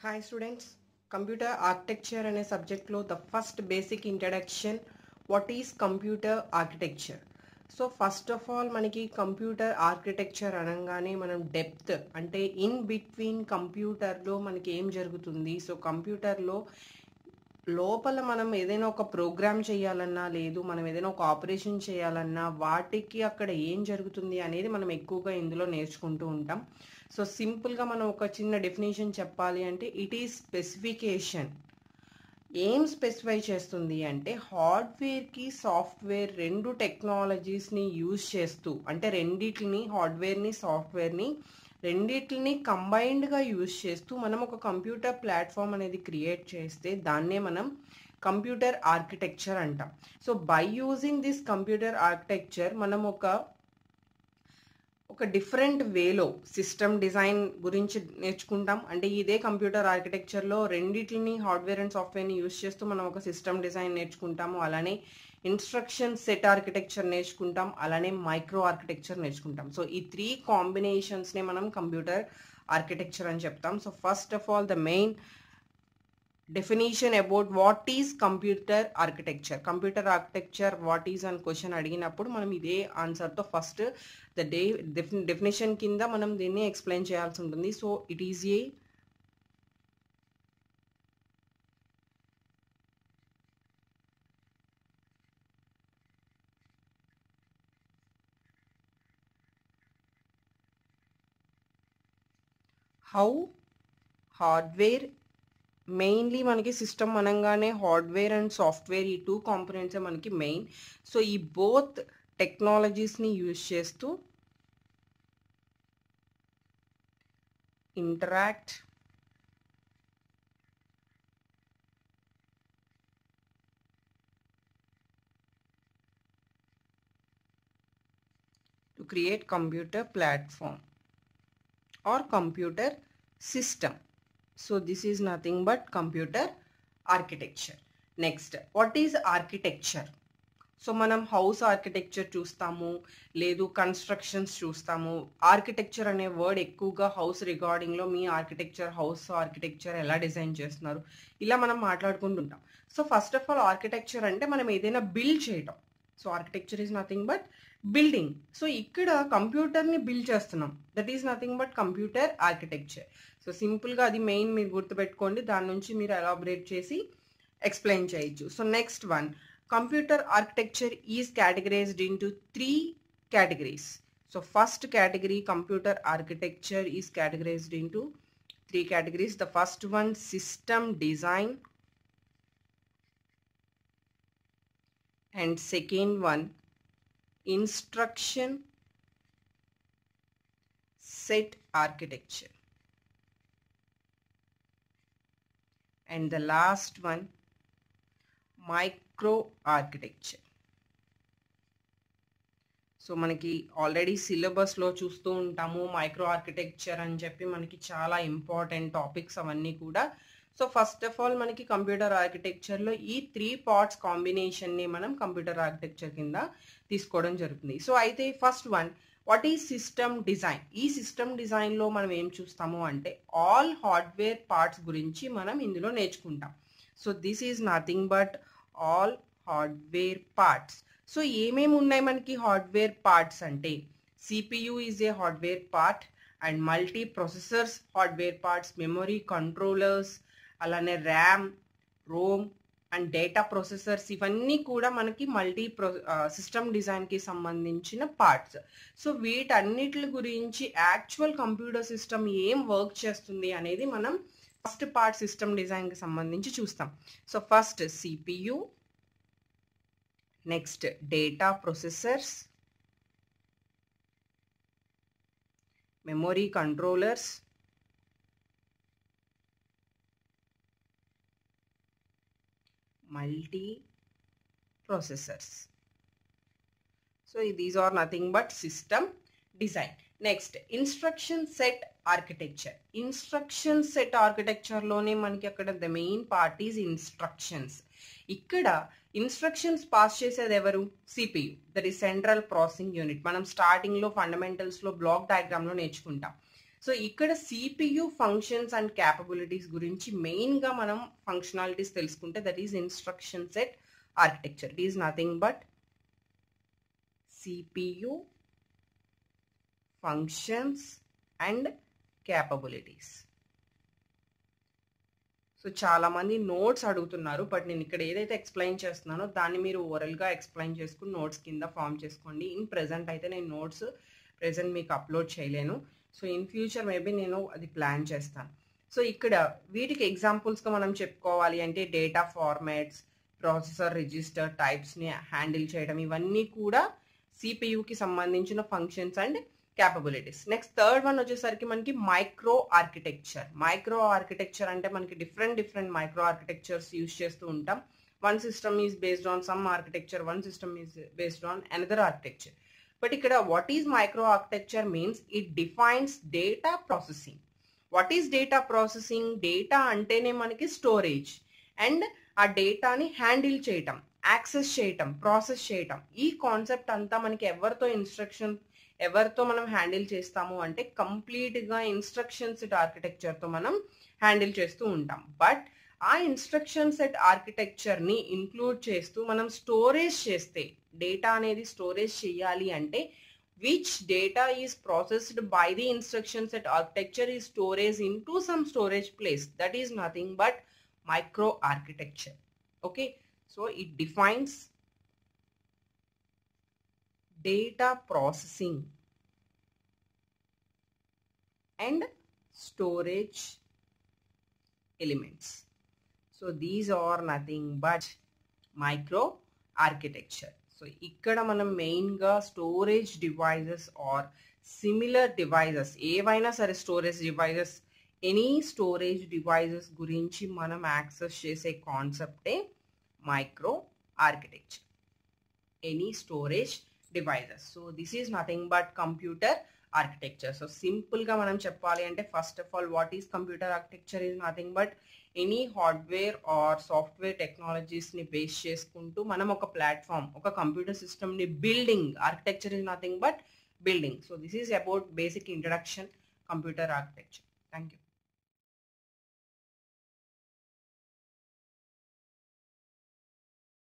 Hi students computer architecture అనే సబ్జెక్ట్లో the first basic introduction what is computer architecture so first of all మనకి computer architecture అనగానే మనం depth అంటే in between కంప్యూటర్లో మనకి ఏం జరుగుతుంది సో కంప్యూటర్లో లోపల మనం ఏదైనా ఒక ప్రోగ్రామ్ చేయాలన్నా లేదు మనం ఏదైనా ఒక ఆపరేషన్ చేయాలన్నా వాటికి అక్కడ ఏం జరుగుతుంది అనేది మనం ఎక్కువగా ఇందులో నేర్చుకుంటూ ఉంటాం సో సింపుల్గా మనం ఒక చిన్న డెఫినేషన్ చెప్పాలి అంటే ఇట్ ఈస్ స్పెసిఫికేషన్ ఏం స్పెసిఫై చేస్తుంది అంటే హార్డ్వేర్కి సాఫ్ట్వేర్ రెండు టెక్నాలజీస్ని యూజ్ చేస్తూ అంటే రెండిటిని హార్డ్వేర్ని సాఫ్ట్వేర్ని రెండిటిని కంబైన్డ్గా యూజ్ చేస్తూ మనం ఒక కంప్యూటర్ ప్లాట్ఫామ్ అనేది క్రియేట్ చేస్తే దాన్నే మనం కంప్యూటర్ ఆర్కిటెక్చర్ అంటాం so by using this computer architecture మనం ఒక ఒక డిఫరెంట్ వేలో సిస్టమ్ డిజైన్ గురించి నేర్చుకుంటాం అంటే ఇదే కంప్యూటర్ ఆర్కిటెక్చర్లో రెండిటిని హార్డ్వేర్ అండ్ సాఫ్ట్వేర్ని యూజ్ చేస్తూ మనం ఒక సిస్టమ్ డిజైన్ నేర్చుకుంటాము అలానే ఇన్స్ట్రక్షన్ సెట్ ఆర్కిటెక్చర్ నేర్చుకుంటాం అలానే మైక్రో ఆర్కిటెక్చర్ నేర్చుకుంటాం సో ఈ త్రీ కాంబినేషన్స్ని మనం కంప్యూటర్ ఆర్కిటెక్చర్ అని చెప్తాం so first of all the main definition about what is computer architecture computer architecture what is అని క్వశ్చన్ అడిగినప్పుడు మనం ఇదే ఆన్సర్తో ఫస్ట్ ద డే డెఫినేషన్ కింద మనం దీన్ని ఎక్స్ప్లెయిన్ చేయాల్సి ఉంటుంది so it is a how hardware mainly మనకి సిస్టమ్ అనగానే హార్డ్వేర్ అండ్ సాఫ్ట్వేర్ ఈ టూ కాంపోనెంట్సే మనకి మెయిన్ సో ఈ బోత్ టెక్నాలజీస్ని యూజ్ చేస్తూ interact to create computer platform or computer system so this is nothing but computer architecture next what is architecture so మనం house architecture చూస్తాము లేదు కన్స్ట్రక్షన్స్ చూస్తాము ఆర్కిటెక్చర్ అనే వర్డ్ ఎక్కువగా హౌస్ రిగార్డింగ్లో మీ ఆర్కిటెక్చర్ హౌస్ ఆర్కిటెక్చర్ ఎలా డిజైన్ చేస్తున్నారు ఇలా మనం మాట్లాడుకుంటుంటాం so first of all architecture అంటే మనం ఏదైనా బిల్డ్ చేయటం so architecture is nothing but building so ఇక్కడ కంప్యూటర్ని బిల్డ్ చేస్తున్నాం that is nothing but computer architecture so సింపుల్గా అది మెయిన్ మీరు గుర్తుపెట్టుకోండి దాని నుంచి మీరు ఎలాబరేట్ చేసి ఎక్స్ప్లెయిన్ చేయొచ్చు so next one computer architecture is categorized into three categories so first category computer architecture is categorized into three categories the first one system design and second one instruction set architecture and the last one micro architecture so మనకి already సిలబస్లో చూస్తూ ఉంటాము micro architecture అని చెప్పి మనకి చాలా important topics అవన్నీ కూడా సో ఫస్ట్ ఆఫ్ ఆల్ మనకి కంప్యూటర్ ఆర్కిటెక్చర్లో ఈ త్రీ పార్ట్స్ కాంబినేషన్ని మనం కంప్యూటర్ ఆర్కిటెక్చర్ కింద తీసుకోవడం జరుగుతుంది సో అయితే ఫస్ట్ వన్ వాట్ ఈ సిస్టమ్ డిజైన్ ఈ సిస్టమ్ డిజైన్లో మనం ఏం చూస్తాము అంటే ఆల్ హార్డ్వేర్ పార్ట్స్ గురించి మనం ఇందులో నేర్చుకుంటాం so this is nothing but all hardware parts so ఏమేమి ఉన్నాయి మనకి హార్డ్వేర్ పార్ట్స్ అంటే CPU is a hardware part and multi processors hardware parts memory controllers అలానే RAM ROM and data processors ఇవన్నీ కూడా మనకి మల్టీ ప్రొ సిస్టమ్ డిజైన్కి సంబంధించిన పార్ట్స్ సో వీటన్నిటి గురించి యాక్చువల్ కంప్యూటర్ సిస్టమ్ ఏం వర్క్ చేస్తుంది అనేది మనం ఫస్ట్ పార్ట్ సిస్టమ్ డిజైన్కి సంబంధించి చూస్తాం so first CPU next data processors memory controllers multi processors so these are nothing but system design next instruction set architecture instruction set ఆర్కిటెక్చర్లోనే మనకి అక్కడ the main part is instructions ఇక్కడ instructions pass చేసేది ఎవరు CPU that is central processing unit మనం స్టార్టింగ్లో ఫండమెంటల్స్లో black డయాగ్రామ్లో నేర్చుకుంటాం so ఇక్కడ సిపియు ఫంక్షన్స్ అండ్ క్యాపబిలిటీస్ గురించి మెయిన్గా మనం ఫంక్షనాలిటీస్ తెలుసుకుంటే that is instruction set architecture it is nothing but CPU functions and capabilities so చాలా మంది నోట్స్ అడుగుతున్నారు బట్ నేను ఇక్కడ ఏదైతే ఎక్స్ప్లెయిన్ చేస్తున్నానో దాన్ని మీరు ఓరల్గా ఎక్స్ప్లెయిన్ చేసుకుని నోట్స్ కింద ఫామ్ చేసుకోండి ఇన్ ప్రెజెంట్ అయితే నేను నోట్స్ ప్రెజెంట్ మీకు అప్లోడ్ చేయలేను సో ఇన్ ఫ్యూచర్ మేబీ నేను అది ప్లాన్ చేస్తాను సో ఇక్కడ వీటికి ఎగ్జాంపుల్స్గా మనం చెప్పుకోవాలి అంటే డేటా ఫార్మాట్స్ ప్రాసెసర్ రిజిస్టర్ టైప్స్ని హ్యాండిల్ చేయడం ఇవన్నీ కూడా సిపియుకి సంబంధించిన functions and capabilities next third one వచ్చేసరికి మనకి మైక్రో ఆర్కిటెక్చర్ మైక్రో ఆర్కిటెక్చర్ అంటే మనకి different different micro architectures use చేస్తూ ఉంటాం one system is based on some architecture one system is based on another architecture but ఇక్కడ what is micro architecture means it defines data processing what is data processing data అంటేనే మనకి storage and ఆ డేటాని handle చేయటం access చేయటం process చేయటం ఈ concept అంతా మనకి ఎవరితో ఇన్స్ట్రక్షన్ ఎవరితో మనం హ్యాండిల్ చేస్తాము అంటే కంప్లీట్గా ఇన్స్ట్రక్షన్ సెట్ ఆర్కిటెక్చర్తో మనం హ్యాండిల్ చేస్తూ ఉంటాం బట్ ఆ ఇన్స్ట్రక్షన్ సెట్ ఆర్కిటెక్చర్ని ఇంక్లూడ్ చేస్తూ మనం స్టోరేజ్ చేస్తే డేటా అనేది స్టోరేజ్ చేయాలి అంటే which data is processed by the instruction set architecture ఈ storage in to some storage place that is nothing but micro architecture okay so it defines data processing and storage elements. So these are nothing but micro architecture. So ఇక్కడ మనం మెయిన్గా storage devices or similar devices ఏవైనా సరే storage devices any storage devices గురించి మనం access చేసే కాన్సెప్టే micro architecture any storage devices so this is nothing but computer architecture so సింపుల్గా మనం చెప్పాలి అంటే first of all what is computer architecture is nothing but any hardware or software టెక్నాలజీస్ని base చేసుకుంటూ మనం ఒక ప్లాట్ఫామ్ ఒక కంప్యూటర్ సిస్టమ్ని building architecture is nothing but building so this is about basic introduction computer architecture thank you